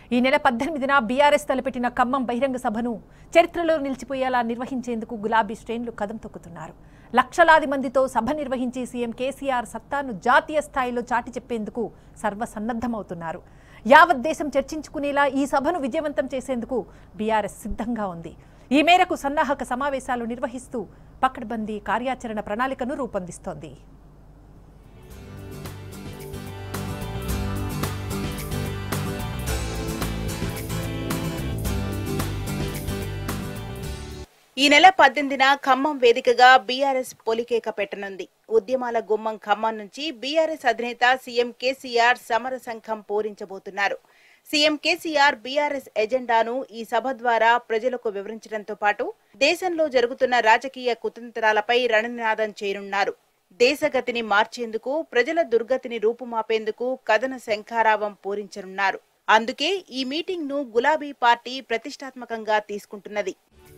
ఈ నెల పద్దెనిమిదిన బీఆర్ఎస్ తలపెట్టిన ఖమ్మం బహిరంగ సభను చరిత్రలో నిలిచిపోయేలా నిర్వహించేందుకు గులాబీ శ్రేణులు కదం తొక్కుతున్నారు లక్షలాది మందితో సభ నిర్వహించి సీఎం కేసీఆర్ సత్తాను జాతీయ స్థాయిలో చాటి చెప్పేందుకు సర్వసన్నద్ధమవుతున్నారు యావత్ దేశం చర్చించుకునేలా ఈ సభను విజయవంతం చేసేందుకు బీఆర్ఎస్ సిద్ధంగా ఉంది ఈ మేరకు సన్నాహక సమావేశాలు నిర్వహిస్తూ పకడ్బందీ కార్యాచరణ ప్రణాళికను రూపొందిస్తోంది ఈ నెల పద్దెనిమిదిన ఖమ్మం వేదికగా బీఆర్ఎస్ పొలికేక పెట్టనుంది ఉద్యమాల గుమ్మం ఖమ్మం నుంచి బీఆర్ఎస్ అధినేత సీఎం కేసీఆర్ సమర సంఘం పూరించబోతున్నారు సీఎం కేసీఆర్ బీఆర్ఎస్ ఎజెండాను ఈ సభ ద్వారా ప్రజలకు వివరించడంతో పాటు దేశంలో జరుగుతున్న రాజకీయ కుతంత్రాలపై రణనినాదం చేయనున్నారు దేశగతిని మార్చేందుకు ప్రజల దుర్గతిని రూపుమాపేందుకు కథన శంఖారావం పూరించనున్నారు అందుకే ఈ మీటింగ్ ను గులాబీ పార్టీ ప్రతిష్టాత్మకంగా తీసుకుంటున్నది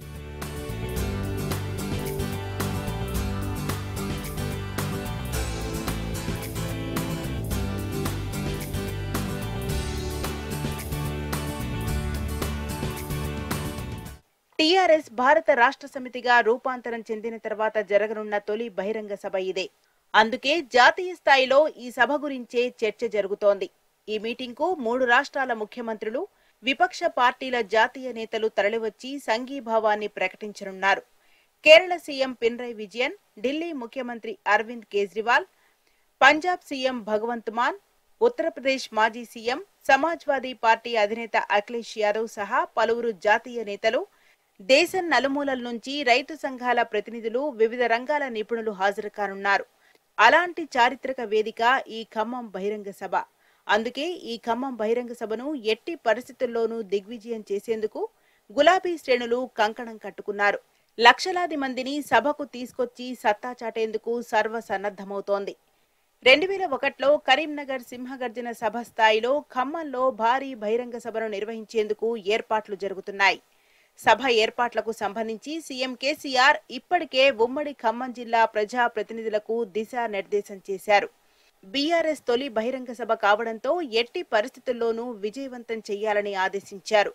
టీఆర్ఎస్ భారత రాష్ట్ర సమితిగా రూపాంతరం చెందిన తర్వాత జరగనున్న తొలి బహిరంగ సభ ఇదే అందుకే జాతీయ స్థాయిలో ఈ సభ గురించే చర్చ జరుగుతోంది ఈ మీటింగ్ కు మూడు రాష్ట్రాల ముఖ్యమంత్రులు విపక్ష పార్టీల జాతీయ నేతలు తరలివచ్చి సంఘీభావాన్ని ప్రకటించనున్నారు కేరళ సీఎం పినరయ్ విజయన్ ఢిల్లీ ముఖ్యమంత్రి అరవింద్ కేజ్రీవాల్ పంజాబ్ సీఎం భగవంత్ మాన్ ఉత్తరప్రదేశ్ మాజీ సీఎం సమాజ్వాదీ పార్టీ అధినేత అఖిలేష్ యాదవ్ సహా పలువురు జాతీయ నేతలు దేశం నలుమూలల నుంచి రైతు సంఘాల ప్రతినిధులు వివిధ రంగాల నిపుణులు హాజరు కానున్నారు అలాంటి చారిత్రక వేదిక ఈ ఖమ్మం బహిరంగ సభ అందుకే ఈ ఖమ్మం బహిరంగ సభను ఎట్టి పరిస్థితుల్లోనూ దిగ్విజయం చేసేందుకు గులాబీ శ్రేణులు కంకణం కట్టుకున్నారు లక్షలాది మందిని సభకు తీసుకొచ్చి సత్తా చాటేందుకు సర్వసన్నద్ధమవుతోంది రెండు వేల ఒకటిలో కరీంనగర్ సింహగర్జన సభ స్థాయిలో ఖమ్మంలో భారీ బహిరంగ సభను నిర్వహించేందుకు ఏర్పాట్లు జరుగుతున్నాయి సభ ఏర్పాట్లకు సంబంధించి సీఎం కేసీఆర్ ఇప్పటికే ఉమ్మడి ఖమ్మం జిల్లా ప్రజా ప్రతినిధులకు దిశానిర్దేశం చేశారు బీఆర్ఎస్ తొలి బహిరంగ సభ కావడంతో ఎట్టి పరిస్థితుల్లోనూ విజయవంతం చేయాలని ఆదేశించారు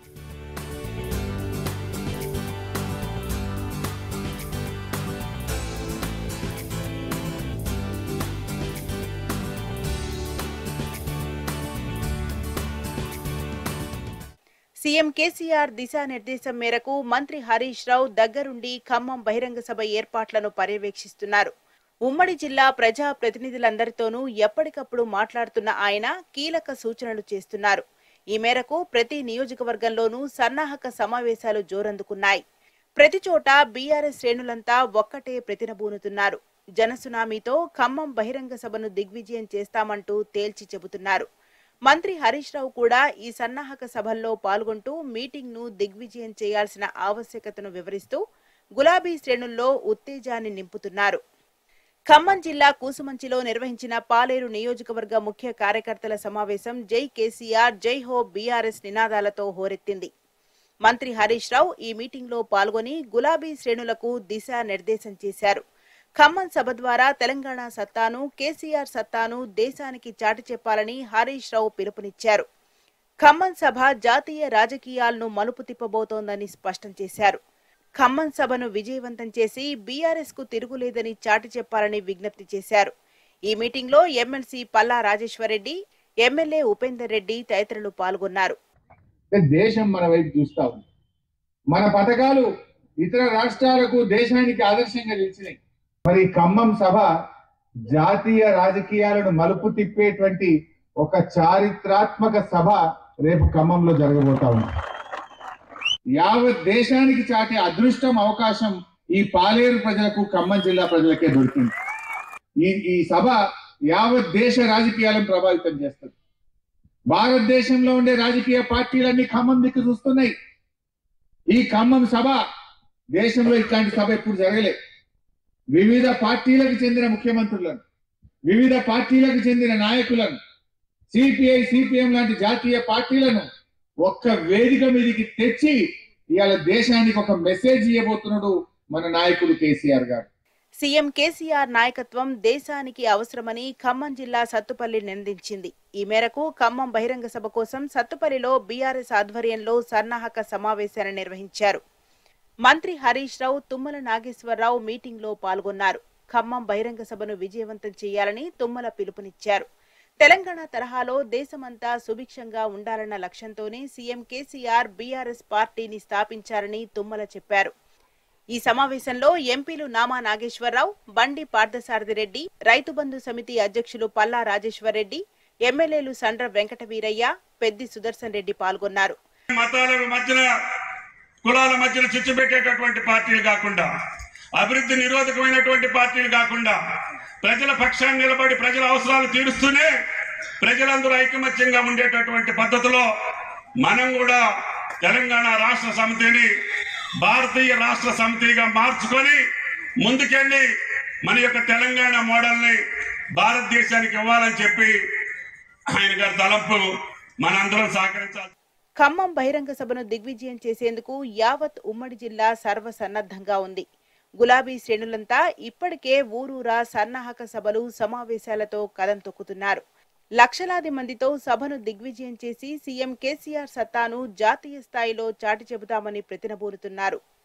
సీఎం కేసీఆర్ దిశానిర్దేశం మేరకు మంత్రి హరీష్ రావు దగ్గరుండి ఖమ్మం బహిరంగ సభ ఏర్పాట్లను పర్యవేక్షిస్తున్నారు ఉమ్మడి జిల్లా ప్రజా ప్రతినిధులందరితోనూ ఎప్పటికప్పుడు మాట్లాడుతున్న ఆయన కీలక సూచనలు చేస్తున్నారు ఈ మేరకు ప్రతి నియోజకవర్గంలోనూ సన్నాహక సమావేశాలు జోరందుకున్నాయి ప్రతి చోట బీఆర్ఎస్ శ్రేణులంతా ఒక్కటే ప్రతినబూనుతున్నారు జనసునామీతో ఖమ్మం బహిరంగ సభను దిగ్విజయం చేస్తామంటూ తేల్చి చెబుతున్నారు మంత్రి హరీష్ రావు కూడా ఈ సన్నాహక సభల్లో పాల్గొంటూ మీటింగ్ ను దిగ్విజయం చేయాల్సిన ఆవశ్యకతను వివరిస్తూ గులాబీ శ్రేణుల్లో ఉత్తేజాన్ని నింపుతున్నారు ఖమ్మం జిల్లా కూసుమంచిలో నిర్వహించిన పాలేరు నియోజకవర్గ ముఖ్య కార్యకర్తల సమావేశం జై కేసీఆర్ జై హో బీఆర్ఎస్ నినాదాలతో హోరెత్తింది మంత్రి హరీష్ రావు ఈ మీటింగ్లో పాల్గొని గులాబీ శ్రేణులకు దిశానిర్దేశం చేశారు ఖమ్మం సభ ద్వారా తెలంగాణ సత్తాను కేసీఆర్ సత్తాను దేశానికి చాటి చెప్పాలని హరీష్ రావు పిలుపునిచ్చారు ఖమ్మం సభ జాతీయ రాజకీయాలను మలుపు తిప్పబోతోందని స్పష్టం చేశారు ఖమ్మం సభను విజయవంతం చేసి బీఆర్ఎస్ కు తిరుగులేదని చాటి చెప్పాలని విజ్ఞప్తి చేశారు ఈ మీటింగ్లో ఎమ్మెల్సీ పల్లా రాజేశ్వరరెడ్డి ఎమ్మెల్యే ఉపేందర్ రెడ్డి తదితరులు పాల్గొన్నారు అంటే దేశం మన వైపు చూస్తా ఉంది మన పథకాలు ఇతర రాష్ట్రాలకు దేశానికి ఆదర్శంగా నిలిచినాయి మరి ఖమ్మం సభ జాతీయ రాజకీయాలను మలుపు తిప్పేటువంటి ఒక చారిత్రాత్మక సభ రేపు ఖమ్మంలో జరగబోతా ఉంది యావత్ దేశానికి చాటే అదృష్టం అవకాశం ఈ పాలేరు ప్రజలకు ఖమ్మం జిల్లా ప్రజలకే దొరికింది ఈ ఈ సభ యావత్ దేశ రాజకీయాలను ప్రభావితం చేస్తుంది భారతదేశంలో ఉండే రాజకీయ పార్టీలన్నీ ఖమ్మం దిక్కు చూస్తున్నాయి ఈ ఖమ్మం సభ దేశంలో ఇట్లాంటి సభ ఎప్పుడు జరగలే వివిధ పార్టీలకు చెందిన ముఖ్యమంత్రులను వివిధ పార్టీలకు చెందిన నాయకులను సిపిఐ సిపిఎం లాంటి జాతీయ పార్టీలను ఒక్క వేదిక మీదకి తెచ్చి ఇవాళ దేశానికి ఒక మెసేజ్ ఇవ్వబోతున్నాడు మన నాయకుడు కేసీఆర్ గారు సీఎం కేసీఆర్ నాయకత్వం దేశానికి అవసరమని ఖమ్మం జిల్లా సత్తుపల్లి నిందించింది ఈ మేరకు ఖమ్మం బహిరంగ సభ కోసం సత్తుపల్లిలో బీఆర్ఎస్ ఆధ్వర్యంలో సన్నాహక సమావేశాన్ని నిర్వహించారు మంత్రి హరీష్ రావు తుమ్మల నాగేశ్వరరావు మీటింగ్లో పాల్గొన్నారు ఖమ్మం బహిరంగ సభను విజయవంతం చేయాలని తుమ్మల పిలుపునిచ్చారు తెలంగాణ తరహాలో దేశమంతా సుభిక్షంగా ఉండాలన్న లక్ష్యంతోనే సీఎం కేసీఆర్ బీఆర్ఎస్ పార్టీని స్థాపించారని తుమ్మల చెప్పారు ఈ సమావేశంలో ఎంపీలు నామా నాగేశ్వరరావు బండి పార్థసారథి రెడ్డి రైతు బంధు సమితి అధ్యక్షులు పల్లా రాజేశ్వర్ రెడ్డి ఎమ్మెల్యేలు సండ్ర వెంకట వీరయ్య పెద్ది సుదర్శన్ రెడ్డి పాల్గొన్నారు మతాల మధ్యన కులాల మధ్యన చిచ్చు పెట్టేటటువంటి పార్టీలు కాకుండా అభివృద్ధి నిరోధకమైనటువంటి పార్టీలు కాకుండా ప్రజల పక్షాన్ని నిలబడి ప్రజల అవసరాలు తీరుస్తూనే ప్రజలందరూ ఐకమత్యంగా ఉండేటటువంటి పద్ధతిలో మనం కూడా తెలంగాణ రాష్ట్ర సమితిని భారతీయ రాష్ట్ర సమితిగా మార్చుకొని ముందుకెళ్ళి మన యొక్క తెలంగాణ మోడల్ని భారతదేశానికి ఇవ్వాలని చెప్పి ఆయన గారి తలంపు మనందరం సహకరించాలి ఖమ్మం బహిరంగ సభను దిగ్విజయం చేసేందుకు యావత్ ఉమ్మడి జిల్లా సర్వసన్నద్ధంగా ఉంది గులాబీ శ్రేణులంతా ఇప్పటికే ఊరూరా సన్నాహక సభలు సమావేశాలతో కదం తొక్కుతున్నారు లక్షలాది మందితో సభను దిగ్విజయం చేసి సీఎం కేసీఆర్ సత్తాను జాతీయ స్థాయిలో చాటి చెబుతామని ప్రతినబూనుతున్నారు